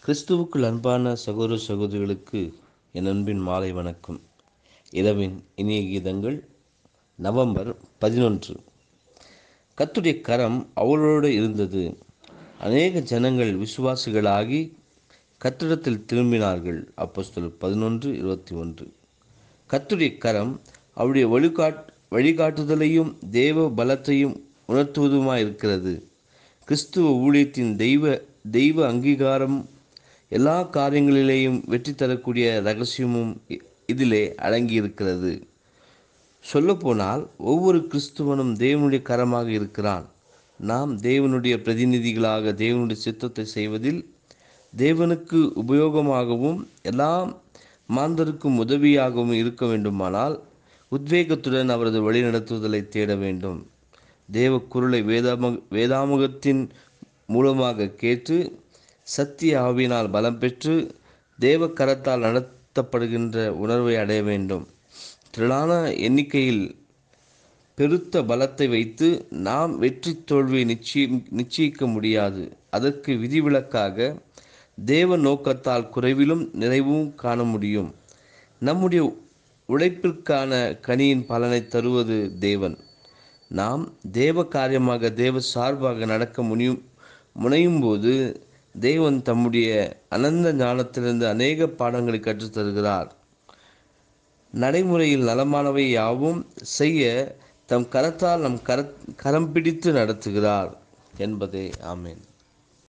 கிறிஸ்துவுக்குள் அன்பான சகோதர சகோதரிகளுக்கு என் அன்பின் மாலை வணக்கம் இரவின் இனிய கீதங்கள் நவம்பர் பதினொன்று கத்துடைய கரம் அவளோடு இருந்தது அநேக ஜனங்கள் விசுவாசிகளாகி கத்திடத்தில் திரும்பினார்கள் அப்போஸ்தலர் பதினொன்று இருபத்தி ஒன்று கத்துடைய கரம் அவருடைய வழிகாட் வழிகாட்டுதலையும் தேவ பலத்தையும் உணர்த்துவதுமாய் இருக்கிறது கிறிஸ்துவ ஊழியத்தின் தெய்வ தெய்வ அங்கீகாரம் எல்லா காரியங்களிலேயும் வெற்றி தரக்கூடிய ரகசியமும் இ- இதிலே அடங்கியிருக்கிறது சொல்லப்போனால் ஒவ்வொரு கிறிஸ்துவனும் தேவனுடைய கரமாக இருக்கிறான் நாம் தேவனுடைய பிரதிநிதிகளாக தேவனுடைய சித்தத்தை செய்வதில் தேவனுக்கு உபயோகமாகவும் எல்லா மாந்தருக்கும் உதவியாகவும் இருக்க வேண்டுமானால் உத்வேகத்துடன் அவரது வழிநடத்துதலை தேட வேண்டும் தேவ குரலை வேதாம வேதாமுகத்தின் மூலமாக கேட்டு சத்திய ஆவியினால் பலம் பெற்று தேவ கரத்தால் நடத்தப்படுகின்ற உணர்வை அடைய வேண்டும் திரளான எண்ணிக்கையில் பெருத்த பலத்தை வைத்து நாம் வெற்றி தோல்வியை நிச்சயம் நிச்சயிக்க முடியாது அதற்கு விதிவிலக்காக தேவ நோக்கத்தால் குறைவிலும் நிறைவும் காண முடியும் நம்முடைய உழைப்பிற்கான கனியின் பலனை தருவது தேவன் நாம் தேவ காரியமாக தேவ சார்பாக நடக்க முடியும் முனையும் போது தேவன் தம்முடைய அனந்த ஞானத்திலிருந்து அநேக பாடங்களை கற்றுத் தருகிறார் நடைமுறையில் நலமானவை யாவும் செய்ய தம் கரத்தால் நம் கர கரம் பிடித்து நடத்துகிறார் என்பதே ஆமேன்